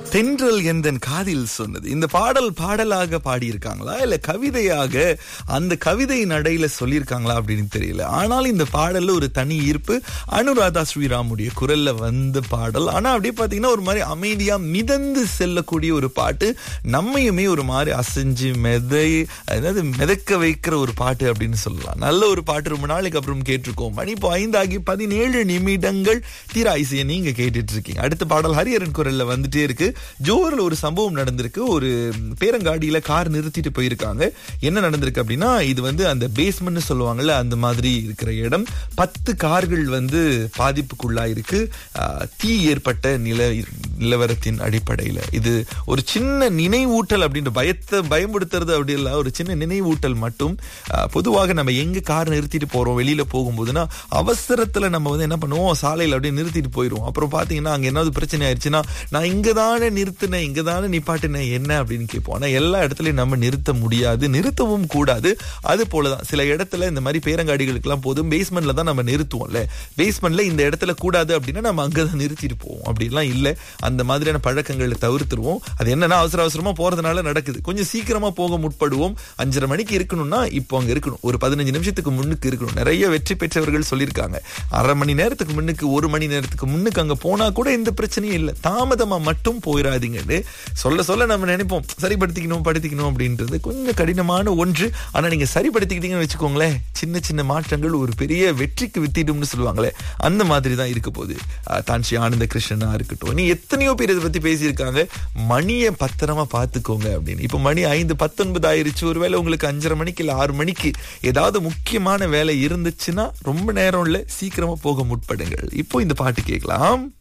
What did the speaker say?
தென்றல் எந்தன் காதில் சொன்னது இந்த பாடல் பாடலாக பாடியிருக்காங்களா இல்ல கவிதையாக அந்த கவிதை நடையில சொல்லியிருக்காங்களா அப்படின்னு தெரியல ஆனால் இந்த பாடல்ல ஒரு தனி ஈர்ப்பு அனுராதா ஸ்ரீராமுடைய குரல்ல வந்த பாடல் ஆனா அப்படியே பாத்தீங்கன்னா ஒரு மாதிரி அமைதியா மிதந்து செல்லக்கூடிய ஒரு பாட்டு நம்மையுமே ஒரு மாதிரி அசைஞ்சு மெதை அதாவது மிதக்க வைக்கிற ஒரு பாட்டு அப்படின்னு சொல்லலாம் நல்ல ஒரு பாட்டு ரொம்ப நாளைக்கு அப்புறம் கேட்டிருக்கோம் மணி இப்போ ஐந்தாகி பதினேழு நிமிடங்கள் தீரா இசையை நீங்க கேட்டுட்டு இருக்கீங்க அடுத்த பாடல் ஹரியரன் குரல்ல வந்துட்டே இருக்கு ஜோஹர்ல ஒரு சம்பவம் நடந்திருக்கு ஒரு பேரங்காடியில கார் நிறுத்திட்டு போயிருக்காங்க என்ன நடந்திருக்கு அப்படின்னா இது வந்து அந்த பேஸ்மெண்ட் சொல்லுவாங்கல்ல அந்த மாதிரி இருக்கிற இடம் பத்து கார்கள் வந்து பாதிப்புக்குள்ளாயிருக்கு ஆஹ், தீ ஏற்பட்ட நில நிலவரத்தின் அடிப்படையில இது ஒரு சின்ன நினைவூட்டல் அப்படின்ற பயத்தை பயமுடுத்துறது அப்படி இல்ல ஒரு சின்ன நினைவூட்டல் மட்டும் ஆஹ், பொதுவாக நம்ம எங்க கார் நிறுத்திட்டு போறோம் வெளியில போகும்போதுன்னா அவசரத்துல நம்ம வந்து என்ன பண்ணுவோம் சாலையில அப்படியே நிறுத்திட்டு போயிடுவோம் அப்புறம் பாத்தீங்கன்னா அங்க ஏதாவது பிரச்சனை ஆயிடுச்சுன்னா நான் இங்க தானே நிறுத்தினேன் இங்க தானே நிப்பாட்டினேன் என்ன அப்படின்னு கேட்போம் ஆனா எல்லா இடத்துலயும் நம்ம நிறுத்த முடியாது நிறுத்தவும் கூடாது அது போலதான் சில இடத்துல இந்த மாதிரி பேரங்காடிகளுக்கு எல்லாம் போதும் பேஸ்மெண்ட்ல தான் நம்ம நிறுத்துவோம்ல பேஸ்மெண்ட்ல இந்த இடத்துல கூடாது அப்படின்னா நம்ம அங்கதான் நிறுத்திட்டு போவோம் அப்படிலாம் இல்ல அந்த மாதிரியான பழக்கங்களை தவிர்த்துருவோம் அது என்னன்னா அவசர அவசரமா போறதுனால நடக்குது கொஞ்சம் சீக்கிரமா போக முற்படுவோம் அஞ்சரை மணிக்கு இருக்கணும்னா இப்போ அங்க இருக்கணும் ஒரு பதினஞ்சு நிமிஷத்துக்கு முன்னுக்கு இருக்கணும் நிறைய வெற்றி பெற்றவர்கள் சொல்லியிருக்காங்க அரை மணி நேரத்துக்கு முன்னுக்கு ஒரு மணி நேரத்துக்கு முன்னுக்கு அங்க போனா கூட எந்த பிரச்சனையும் இல்லை தாமதமா மட்டும் போயிடாதீங்கன்னு சொல்ல சொல்ல நம்ம நினைப்போம் சரிப்படுத்திக்கணும் படுத்திக்கணும் அப்படின்றது கொஞ்சம் கடினமான ஒன்று ஆனா நீங்க சரிப்படுத்திக்கிட்டீங்கன்னு வச்சுக்கோங்களேன் சின்ன சின்ன மாற்றங்கள் ஒரு பெரிய வெற்றிக்கு வித்திடும்னு சொல்லுவாங்களே அந்த மாதிரி தான் இருக்க போகுது அஹ், தான்ஷி ஆனந்த கிருஷ்ணனா இருக்கட்டும் நீ எத்தனையோ பேர் இதை பத்தி பேசியிருக்காங்க மணியை பத்திரமா பாத்துக்கோங்க அப்படின்னு இப்ப மணி ஐந்து பத்தொன்பது ஆயிருச்சு ஒருவேளை உங்களுக்கு அஞ்சரை மணிக்கு இல்ல ஆறு மணிக்கு ஏதாவது முக்கியமான வேலை இருந்துச்சுன்னா ரொம்ப நேரம் இல்ல சீக்கிரமா போக முற்படுங்கள் இப்போ இந்த பாட்டு கேட்கலாம்